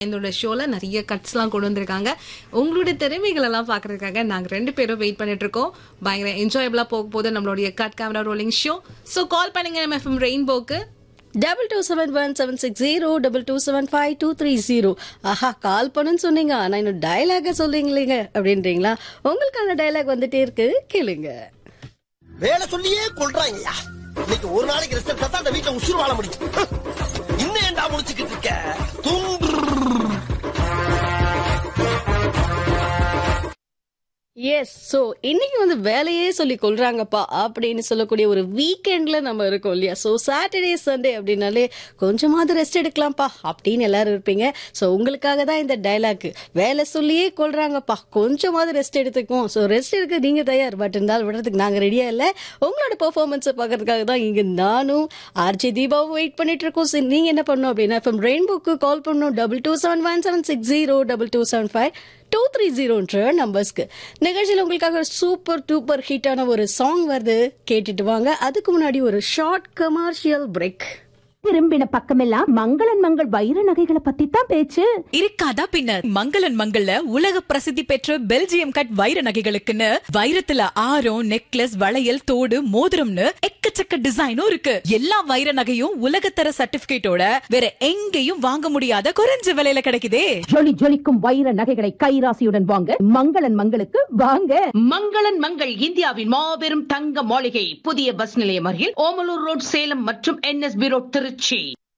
என்னோட ஷோல நிறைய கட்ஸ்லாம் கொண்டு வந்திருக்காங்க உங்களுடைய திறமைகள் எல்லாம் பாக்குறதுக்காக நாங்க ரெண்டு பேரும் வெயிட் பண்ணிட்டு இருக்கோம் பயங்கர என்ஜாயபிளா போக போது நம்மளுடைய cut camera rolling show so call பண்ணுங்க நம்ம எஃப்எம் ரெயின்போக்கு double two seven one seven six zero double two seven five two three zero ஆஹா கால் பண்ணுன்னு சொன்னீங்க ஆனா இன்னும் டயலாக சொல்றீங்களேங்க அப்படின்றீங்களா உங்களுக்கான டயலாக் வந்துட்டே இருக்கு கேளுங்க வேலை சொல்லியே கொள்றாங்கய்யா இன்னைக்கு ஒரு நாளைக்கு ரெஸ்ட் எடுத்தா தான் அந்த வீட்டை உசுறு வாழ முடியும் இன்னும் ஏன்டா முடிச்சுக்கிட்டு இருக்க தூங்கு எஸ் சோ இன்னைக்கு வந்து வேலையே சொல்லி கொள்றாங்கப்பா அப்படின்னு சொல்லக்கூடிய ஒரு வீக்கெண்ட்ல நம்ம இருக்கோம் இல்லையா சோ சாட்டர்டே சண்டே அப்படின்னாலே கொஞ்சமாவது ரெஸ்ட் எடுக்கலாம்ப்பா அப்படின்னு எல்லாரும் இருப்பீங்க சோ உங்களுக்காக தான் இந்த டைலாக் வேலை சொல்லியே கொள்றாங்கப்பா கொஞ்சமாவது ரெஸ்ட் எடுத்துக்குவோம் சோ ரெஸ்ட் எடுக்க நீங்க தயார் பட் இருந்தாலும் விடுறதுக்கு நாங்க ரெடியா இல்ல உங்களோட பெர்ஃபார்மன்ஸை பார்க்கறதுக்காக தான் இங்க நானும் ஆர்ஜே தீபாவும் வெயிட் பண்ணிட்டு இருக்கோம் சரி நீங்க என்ன பண்ணணும் அப்படின்னா எஃப்எம் ரெயின்போக்கு கால் பண்ணணும் double two seven one seven six zero double two seven five two three ஜீரோன்ற நம்பர்ஸ்க்கு நிகழ்ச்சியில் உங்களுக்காக சூப்பர் டூப்பர் ஹிட்டான ஒரு சாங் வருது கேட்டுட்டு வாங்க அதுக்கு முன்னாடி ஒரு ஷார்ட் கமர்ஷியல் பிரேக் திரும்பின பக்கமெல்லாம் மங்களன் மங்கள் வைர நகைகளை பத்தி தான் பேச்சு இருக்காதா பின்ன மங்களன் மங்கள்ல உலக பிரசித்தி பெற்ற பெல்ஜியம் கட் வைர நகைகளுக்குன்னு வைரத்துல ஆரம் நெக்லஸ் வளையல் தோடு மோதிரம்னு எக்கச்சக்க டிசைனும் இருக்கு எல்லா வைர நகையும் உலகத்தர சர்டிபிகேட்டோட வேற எங்கேயும் வாங்க முடியாத குறைஞ்ச விலையில கிடைக்குதே ஜொலி ஜொலிக்கும் வைர நகைகளை கைராசியுடன் வாங்க மங்களன் மங்களுக்கு வாங்க மங்களன் மங்கள் இந்தியாவின் மாபெரும் தங்க மாளிகை புதிய பஸ் நிலையம் அருகில் ஓமலூர் ரோட் சேலம் மற்றும் என்எஸ்பி ரோட் திருச்சி